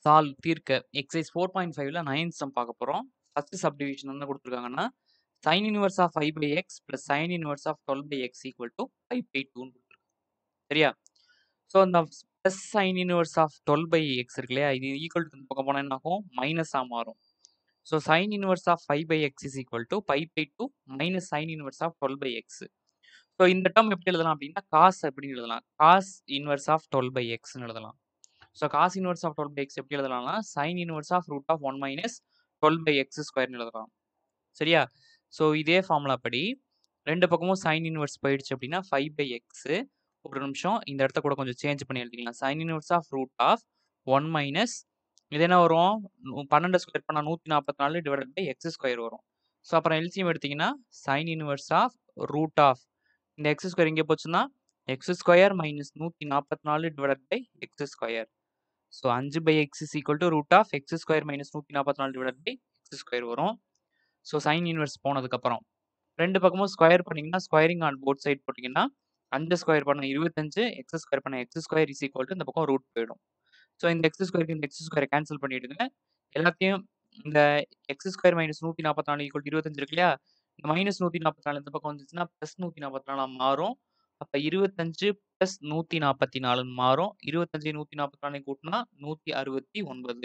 solve தீர்க்க exercise four point ஃபைவ்ல ninth sum பார்க்க போகிறோம் ஃபர்ஸ்ட் சப்டிவிஷன் என்ன கொடுத்துருக்காங்கன்னா sine inverse of five by x plus sine inverse of twelve by x equal to five by டூன்னு கொடுத்துருக்காங்க சரியா ஸோ அந்த plus sine inverse of twelve by x இருக்கு இல்லையா இது ஈக்குவல் டு பக்கம் போனால் என்ன ஆகும் மைனஸாக மாறும் so sine inverse of five by x is equal to five by two minus sine inverse of twelve by x so இந்த டேர்ம் எப்படி எழுதலாம் அப்படின்னா காஸ் அப்படின்னு எழுதலாம் cos inverse of twelve by எக்ஸ்னு எழுதலாம் so cos inverse of twelve by x எப்படி எழுதலாம்னா sine inverse of root of one minus twelve by x ஸ்கொயர்னு எழுதலாம் சரியா ஸோ இதே ஃபார்முலா படி ரெண்டு பக்கமும் சைன் இன்வர்ஸ் போயிடுச்சு அப்படின்னா ஃபைவ் பை எக்ஸு ஒரு நிமிஷம் இந்த இடத்த கூட கொஞ்சம் சேஞ்ச் பண்ணி எழுதிக்கலாம் sine inverse of root of one minus இது என்ன வரும் நூ- பன்னெண்டு ஸ்கொயர் பண்ணால் நூற்றி நாற்பத்தி நாலு டிவைட் பை எக்ஸ் ஸ்கொயர் வரும் ஸோ அப்புறம் எல்சிஎம் எடுத்தீங்கன்னா sine inverse of root of இந்த எக்ஸ் ஸ்கொயர் இங்கே போச்சுன்னா எக்ஸ் ஸ்கொயர் மைனஸ் நூற்றி நாற்பத்தி நாலு divide by x square so அஞ்சு by x is equal to root of x square minus நூற்றி நாற்பத்தி நாலு டிவைட் பை எக்ஸ் ஸ்கொயர் வரும் ஸோ சைன் இன்வெர்ஸ் போனதுக்கப்புறம் ரெண்டு பக்கமும் ஸ்கொயர் பண்ணிங்கன்னா ஸ்கொயரிங் ஆன் போத் சைட் போட்டிங்கன்னா அஞ்சு ஸ்கொயர் பண்ண இருபத்தஞ்சு எக்ஸ் ஸ்கொயர் பண்ண x square is equal to இந்த பக்கம் ரூட் போயிடும் ஸோ இந்த எக்ஸ் ஸ்கொயருக்கு இந்த எக்ஸ் ஸ்கொயரை கேன்சல் பண்ணிவிடுங்க எல்லாத்தையும் இந்த எக்ஸ் ஸ்கொயர் மைனஸ் நூற்றி நாற்பத்தி நாலு ஈக்குவல் இருபத்தஞ்சு இருக்கு இல்லையா இந்த மைனஸ் நூற்றி நாற்பத்தி நாலு இந்த பக்கம் வந்துச்சுன்னா ப்ளஸ் நூற்றி நாற்பத்தி நாலா மாறும் அப்போ இருபத்தஞ்சு ப்ளஸ் நூற்றி நாற்பத்தி நாலுன்னு மாறும் இருபத்தஞ்சு நூற்றி நாற்பத்தி நாலு கூட்டினா நூற்றி அறுபத்தி ஒன்பது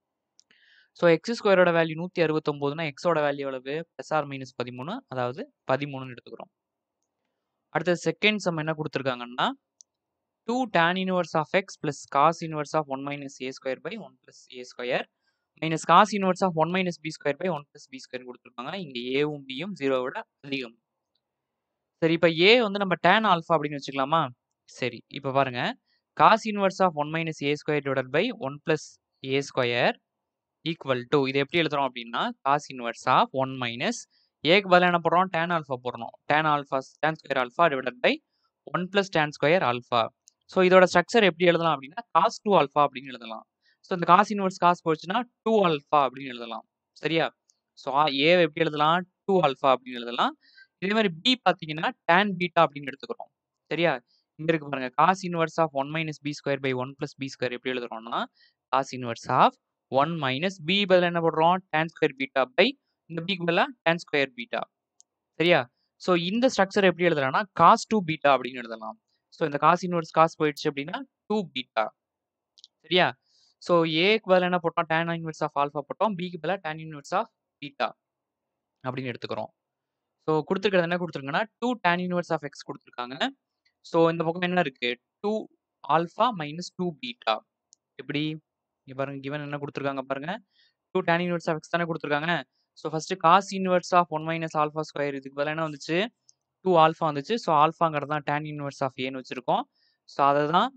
ஸோ எக்ஸ் ஸ்கொயரோட வேல்யூ நூற்றி அறுபத்தொம்போதுனா எக்ஸோட வேல்யூ எவ்வளவு ப்ளஸ் ஆர் மைனஸ் பதிமூணு அதாவது பதிமூணுன்னு எடுத்துக்கிறோம் அடுத்தது செகண்ட் சம் என்ன கொடுத்துருக்காங்கன்னா two tan inverse of x plus cos inverse of one minus a square by one plus a square minus cos inverse of one minus B square by one plus b square கொடுத்துருக்காங்க இங்கே ஏவும் பியும் zero விட அதிகம் சரி இப்போ ஏ வந்து நம்ம டேன் ஆல்ஃபா அப்படின்னு வச்சுக்கலாமா சரி இப்போ பாருங்க cos inverse of one minus a square divide by one plus a square equal to இது எப்படி எழுதுறோம் அப்படின்னா cos inverse of one minus ஏக்கு பதிலாக என்ன போடுறோம் டேன் ஆல்ஃபா போடுறோம் tan alpha tan square alpha divide by one plus tan square alpha so இதோட ஸ்ட்ரக்சர் எப்படி எழுதலாம் அப்படின்னா காஸ் டூ ஆல்ஃபா அப்படின்னு எழுதலாம் ஸோ இந்த காஸ் இன்வர்ஸ் காஸ் போச்சுன்னா டூ ஆல்ஃபா அப்படின்னு எழுதலாம் சரியா ஸோ ஏ எப்படி எழுதலாம் டூ ஆல்ஃபா அப்படின்னு எழுதலாம் இதே மாதிரி பி பார்த்தீங்கன்னா டேன் பீட்டா அப்படின்னு எடுத்துக்கிறோம் சரியா இங்க இருக்கு பாருங்க cos inverse of one minus B square by one plus B square எப்படி எழுதுறோம்னா cos inverse of one minus b பதில் என்ன போடுறோம் டேன் ஸ்கொயர் பீட்டா பை இந்த பிக்கு பதிலாக டேன் ஸ்கொயர் பீட்டா சரியா ஸோ இந்த ஸ்ட்ரக்சர் எப்படி எழுதலாம்னா காஸ் டூ பீட்டா அப்படின்னு எழுதலாம் ஸோ இந்த காஸ் இன்வர்ஸ் காஸ் போயிடுச்சு அப்படின்னா டூ பீட்டா சரியா ஸோ ஏக்கு பதில் என்ன போட்டோம் டேன் இன்வர்ஸ் ஆஃப் ஆல்ஃபா போட்டோம் பிக்கு பதிலாக டேன் இன்வர்ஸ் ஆஃப் பீட்டா அப்படின்னு எடுத்துக்கிறோம் ஸோ கொடுத்துருக்கிறது என்ன கொடுத்துருங்கன்னா two tan inverse of x கொடுத்துருக்காங்க ஸோ இந்த பக்கம் என்ன இருக்கு two alpha minus two beta எப்படி இங்க பாருங்க கிவன் என்ன கொடுத்துருக்காங்க பாருங்க two tan inverse of x தானே கொடுத்துருக்காங்க so first cos inverse of one minus alpha square இதுக்கு பதிலாக என்ன வந்துச்சு டூ ஆல்ஃபா வந்துச்சு ஸோ ஆல்ஃபாங்கிறது தான் டேன் இன்வர்ஸ் ஆஃப் ஏன்னு வச்சிருக்கோம் ஸோ அதை தான்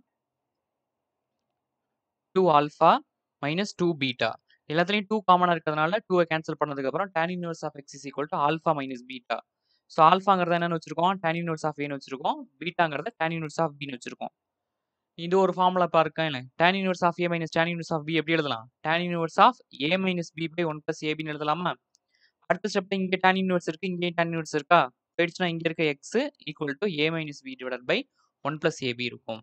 two alpha minus two beta எல்லாத்துலேயும் டூ காமனாக இருக்கிறதுனால டூவை கேன்சல் பண்ணதுக்கப்புறம் tan inverse of x is equal to alpha minus beta so ஆல்ஃபாங்கிறத என்னன்னு வச்சிருக்கோம் டேன் இன்வர்ஸ் ஆஃப் ஏன்னு வச்சிருக்கோம் பீட்டாங்கிறத டேன் இன்வர்ஸ் ஆஃப் பின்னு வச்சிருக்கோம் இது ஒரு ஃபார்முலா பாருக்கேன் இல்லை tan inverse of a minus tan inverse of b எப்படி எழுதலாம் tan inverse of a minus b by one plus ஏபின்னு எழுதலாமா அடுத்த ஸ்டெப் இங்கே டேன் இன்வர்ஸ் இருக்கு இங்கேயும் டேன் இன்வர்ஸ் இருக்கா போயிடுச்சுன்னா இங்கே இருக்க x equal to a minus b divide by one plus a b இருக்கும்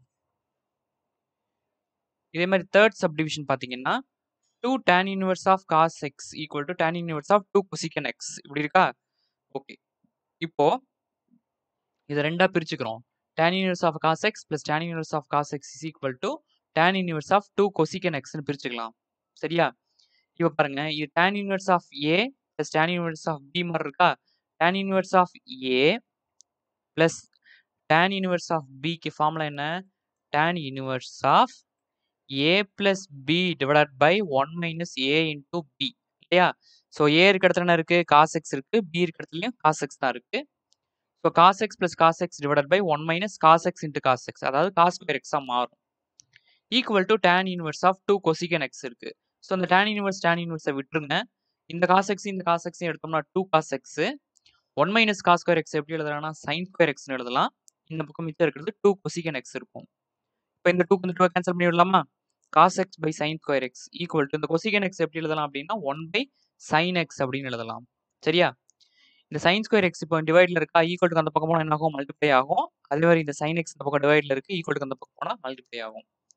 இதே மாதிரி தேர்ட் சப்டிவிஷன் பார்த்தீங்கன்னா two tan inverse of cos x equal to tan inverse of two cosecant x இப்படி இருக்கா ஓகே இப்போ இதை ரெண்டா பிரிச்சுக்கிறோம் tan inverse of cos x plus tan inverse of cos x is equal to tan inverse of 2 cosecant x னு பிரிச்சுக்கலாம் சரியா இப்போ பாருங்க இது tan inverse of a plus tan inverse of b மாதிரி இருக்கா tan inverse of a plus tan inverse of b க்கு formula என்ன tan inverse of a plus b divided by 1 minus a into b இல்லையா so a இருக்க இடத்துல என்ன இருக்கு cos x இருக்கு b இருக்க இடத்துலயும் cos x தான் இருக்கு so cos x plus cos x divide by one minus cos x into cos x அதாவது காஸ் ஸ்கொயர் எக்ஸாக மாறும் equal to tan inverse of two cosecant x இருக்கு ஸோ அந்த டேன் இன்வர்ஸ் டேன் இன்வர்ஸை விட்டுருங்க இந்த காஸ் எக்ஸ் இந்த cos எக்ஸையும் எடுத்தோம்னா two cos x one minus cos square x எப்படி எழுதலாம்னா சைன் ஸ்கொயர் எக்ஸ்னு எழுதலாம் இந்த பக்கம் மிச்சம் இருக்கிறது டூ கொசிகன் எக்ஸ் இருக்கும் இப்போ இந்த டூ இந்த டூ கேன்சல் பண்ணி விடலாமா cos x by sine square x equal to இந்த கொசிகன் எக்ஸ் எப்படி எழுதலாம் அப்படின்னா ஒன் பை சைன் எக்ஸ் அப்படின்னு எழுதலாம் சரியா இந்த சைன் ஸ்கொயர் எக்ஸ் இப்போ டிவைட்ல இருக்கா ஈக்குவல் டு அந்த பக்கம் போனால் என்ன ஆகும் மல்டிப்ளை ஆகும் அதே மாதிரி இந்த சைன் எக்ஸ் இந்த பக்கம் டிவைட்ல இருக்கு ஈக்குவல் டு அந்த பக்கம் போனால் மல்டிப்ளை ஆகும்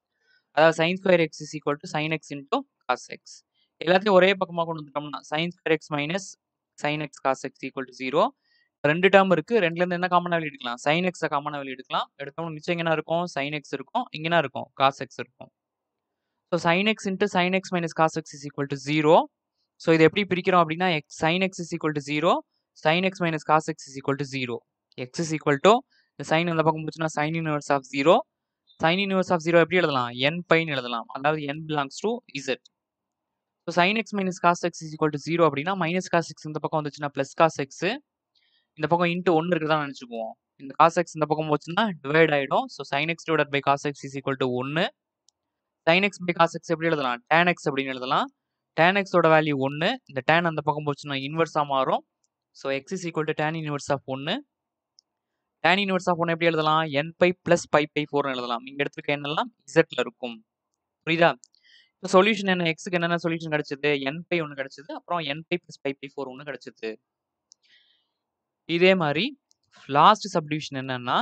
அதாவது sin square x is equal to sin x into cos x எல்லாத்தையும் ஒரே பக்கமா கொண்டு வந்துட்டோம்னா sin square x minus sin x cos x equal to zero ரெண்டு டேர்ம் இருக்கு ரெண்டுல இருந்து என்ன காமனா வெளிய எடுக்கலாம் sin எக்ஸை காமனா வெளிய எடுக்கலாம் எடுத்தோம்னா மிச்சம் இங்க என்ன இருக்கும் sin எக்ஸ் இருக்கும் இங்க என்ன இருக்கும் காஸ் எக்ஸ் இருக்கும் so sin x into sin x minus cos x is equal to zero so இது எப்படி பிரிக்கிறோம் அப்படின்னா x sin x is equal to zero sin x minus cos x is equal to zero x is equal to இந்த sine அந்த பக்கம் போச்சுன்னா sine inverse of zero sine inverse of zero எப்படி எழுதலாம் என் பைன்னு எழுதலாம் அதாவது n belongs to Z so sine X minus cos x is equal to zero அப்படின்னா மைனஸ் காஸ் எக்ஸ் இந்த பக்கம் வந்துச்சுன்னா ப்ளஸ் காஸ் எக்ஸ் இந்த பக்கம் இன்ட்டு ஒன்று இருக்குதா நினச்சிக்குவோம் இந்த காஸ் எக்ஸ் இந்த பக்கம் போச்சுன்னா டிவைட் ஆகிடும் so sine x divide by cos x is equal to ஒன்று sine x by cos x எப்படி எழுதலாம் டேன் எக்ஸ் அப்படின்னு எழுதலாம் டேன் எக்ஸோட வேல்யூ ஒன்று இந்த டேன் அந்த பக்கம் போச்சுன்னா இன்வெர்ஸாக மாறும் so x is equal to tan inverse of ஒன்று டேன் இன்வெர்ஸ் ஆஃப் ஒன்று எப்படி எழுதலாம் n pi plus pi by ஃபோர்னு எழுதலாம் இங்கே எடுத்துருக்க என்னெல்லாம் இசட்ல இருக்கும் புரியுதா இப்போ சொல்யூஷன் என்ன எக்ஸுக்கு என்னென்ன சொல்யூஷன் கிடைச்சது என் பை ஒன்று கிடைச்சது அப்புறம் n pi plus pi by four ஒன்று கிடைச்சது இதே மாதிரி லாஸ்ட் சப்டிவிஷன் என்னன்னா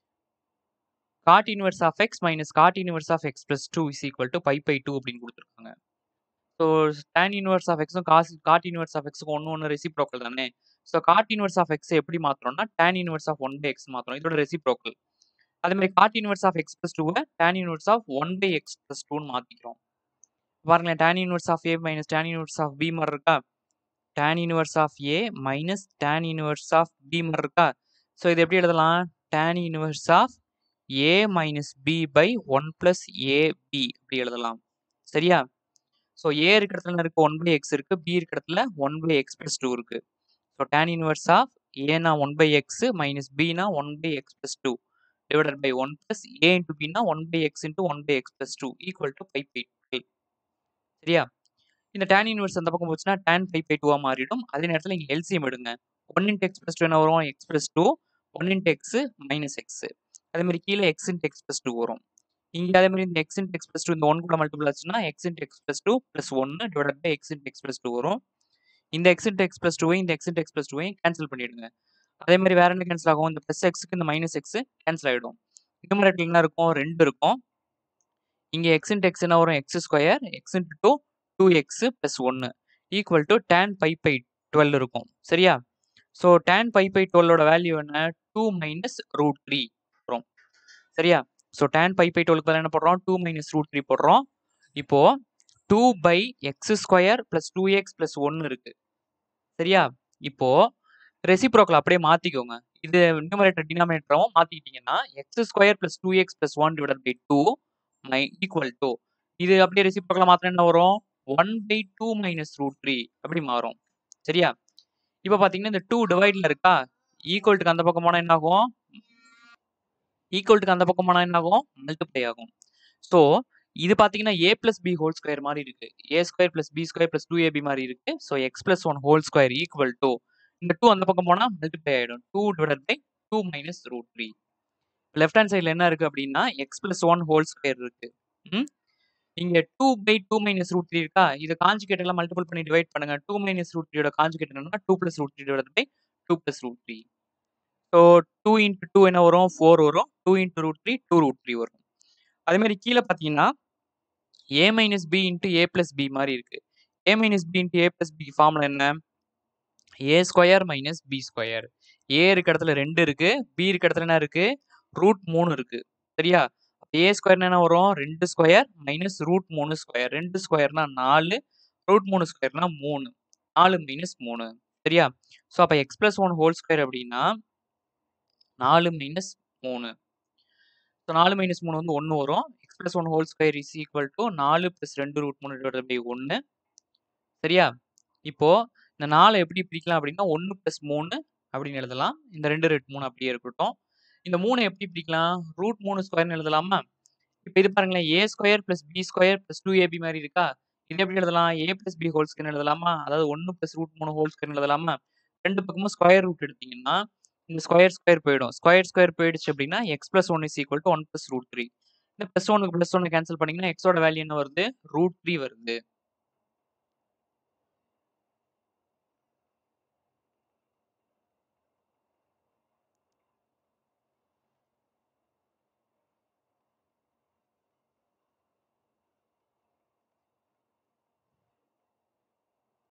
cot inverse of x minus cot inverse of x plus two is equal to pi by two அப்படின்னு கொடுத்துருக்காங்க ஸோ டேன் இன்வெர்ஸ் ஆஃப் எக்ஸும் காஸ் காட் இன்வெர்ஸ் ஆஃப் எக்ஸுக்கும் ஒன்று ஒன்று ரெசிப்ரோக்கல் தானே so cot inverse of x எப்படி மாத்திரம்னா tan inverse of one by x மாத்திரம் இதோட ரெசிப்ரோக்கல் அதே மாதிரி cot inverse of x plus டூவை tan inverse of one by x plus டூன்னு மாற்றிக்கிறோம் பாருங்களேன் tan inverse of a minus tan inverse of b மாதிரி இருக்கா tan inverse of a minus tan inverse of b மாதிரி இருக்கா ஸோ இது எப்படி எழுதலாம் tan inverse of a minus b by one plus a b அப்படி எழுதலாம் சரியா ஸோ ஏ இருக்கிற இடத்துல இருக்கு ஒன் பை எக்ஸ் இருக்கு பி இருக்கிற இடத்துல one by x plus two இருக்கு ஸோ டேன் இன்வெர்ஸ் ஆஃப் ஏனா ஒன் பை எக்ஸ் மைனஸ் பினா one by x plus two divided by one plus a into பினா one by x into one by x plus two equal to five by twelve சரியா இந்த tan inverse அந்த பக்கம் போச்சுன்னா tan five by டூவாக மாறிடும் அதே நேரத்தில் இங்கே எல்சிஎம் எடுங்க one into x plus two என்ன வரும் x plus two one into x minus x அதே மாதிரி கீழே x into x plus two வரும் இங்கே அதே மாதிரி இந்த x into x plus two இந்த ஒன் கூட மல்டிபிள் ஆச்சுன்னா x into x plus two plus ஒன்று divide by x into x plus two வரும் இந்த எக்ஸ் இன்ட்டு எக்ஸ் பிளஸ் டூவை இந்த எக்ஸ் இன்ட்டு எக்ஸ் பிளஸ் டூவையும் கேன்சல் பண்ணிடுங்க அதே மாதிரி வேற என்ன கேன்சல் ஆகும் இந்த ப்ளஸ் எக்ஸுக்கு இந்த மைனஸ் எக்ஸ் கேன்சல் ஆகிடும் நியூமரேட்டர் என்ன இருக்கும் ரெண்டு இருக்கும் இங்கே எக்ஸ் இன்ட்டு எக்ஸ் என்ன வரும் x square x into two two x plus ஒன்று equal to tan pi by twelve இருக்கும் சரியா ஸோ டேன் பை பை டுவெல்லோட வேல்யூ என்ன டூ மைனஸ் ரூட் த்ரீ வரும் சரியா ஸோ டேன் பை பை டுவெல்க்கு பதில் என்ன போடுறோம் டூ மைனஸ் ரூட் த்ரீ போடுறோம் இப்போ two by x square plus two x plus ஒன்று இருக்கு சரியா இப்போ ரெசிப்ரோக்கல் அப்படியே மாற்றிக்கோங்க இது நியூமரேட்டர் டினாமினேட்டரும் மாற்றிக்கிட்டீங்கன்னா x square plus two x plus one divide by two மை ஈக்குவல் டு இது அப்படியே ரெசிப்ரோக்கல் மாத்திரம் என்ன வரும் one by two minus root three அப்படி மாறும் சரியா இப்போ பார்த்தீங்கன்னா இந்த டூ டிவைட்ல இருக்கா ஈக்குவல்ட்டுக்கு அந்த பக்கம் போனால் என்ன ஆகும் ஈக்குவல்ட்டுக்கு அந்த பக்கம் போனால் என்ன ஆகும் மல்டிப்ளை ஆகும் ஸோ இது பார்த்தீங்கன்னா a plus B whole square மாதிரி இருக்கு a square plus B square plus two AB மாதிரி இருக்கு so x plus one whole square equal to இந்த டூ அந்த பக்கம் போனால் மல்டிப்ளை ஆகிடும் two divide by two minus root three left hand சைடில் என்ன இருக்கு அப்படின்னா x plus one whole square இருக்கு ம் இங்க two by two minus root three இருக்கா இதை காஞ்சுகேட் எல்லாம் மல்டிபிள் பண்ணி டிவைட் பண்ணுங்க டூ மைனஸ் ரூட் த்ரீயோட காஞ்சுகேட் என்னன்னா two plus root three divide by two plus root three so two into two என்ன வரும் ஃபோர் வரும் two into root three two root three வரும் அதே மாதிரி கீழே பார்த்தீங்கன்னா A minus B into A plus B மாதிரி இருக்கு A minus B into A plus B formula என்ன A square minus B square A இருக்க இடத்துல ரெண்டு இருக்கு பி இருக்க இடத்துல என்ன இருக்கு ரூட் மூணு இருக்கு சரியா ஏ ஸ்கொயர்னா என்ன வரும் ரெண்டு ஸ்கொயர் மைனஸ் ரூட் மூணு ஸ்கொயர் ரெண்டு ஸ்கொயர்னா நாலு ரூட் மூணு ஸ்கொயர்னா மூணு நாலு மைனஸ் மூணு சரியா ஸோ அப்போ x plus one whole square அப்படின்னா நாலு மைனஸ் மூணு ஸோ நாலு மைனஸ் மூணு வந்து ஒன்று வரும் x plus one whole square is equal to நாலு ப்ளஸ் ரெண்டு ரூட் மூணு டிவைட் பை ஒன்று சரியா இப்போ இந்த நாலை எப்படி பிரிக்கலாம் அப்படின்னா ஒன்று ப்ளஸ் மூணு அப்படின்னு எழுதலாம் இந்த ரெண்டு ரெட் மூணு அப்படியே இருக்கட்டும் இந்த மூணை எப்படி பிரிக்கலாம் ரூட் மூணு ஸ்கொயர்னு எழுதலாமா இப்போ இது பாருங்களேன் A square plus B square plus two AB மாதிரி இருக்கா இது எப்படி எழுதலாம் A plus B whole square எழுதலாமா அதாவது ஒன்று பிளஸ் ரூட் மூணு ஹோல் ஸ்கொயர் எழுதலாமா ரெண்டு பக்கமும் ஸ்கொயர் ரூட் எடுத்தீங்கன்னா இந்த ஸ்கொயர் ஸ்கொயர் போயிடும் ஸ்கொயர் ஸ்கொயர் போயிடுச்சு அப்படின்னா x plus one is equal to one plus root three இந்த பிளஸ் ஒனுக்கு பிளஸ் ஒன்று கேன்சல் பண்ணீங்கன்னா எக்ஸோட வேல்யூ என்ன வருது ரூட் த்ரீ வருது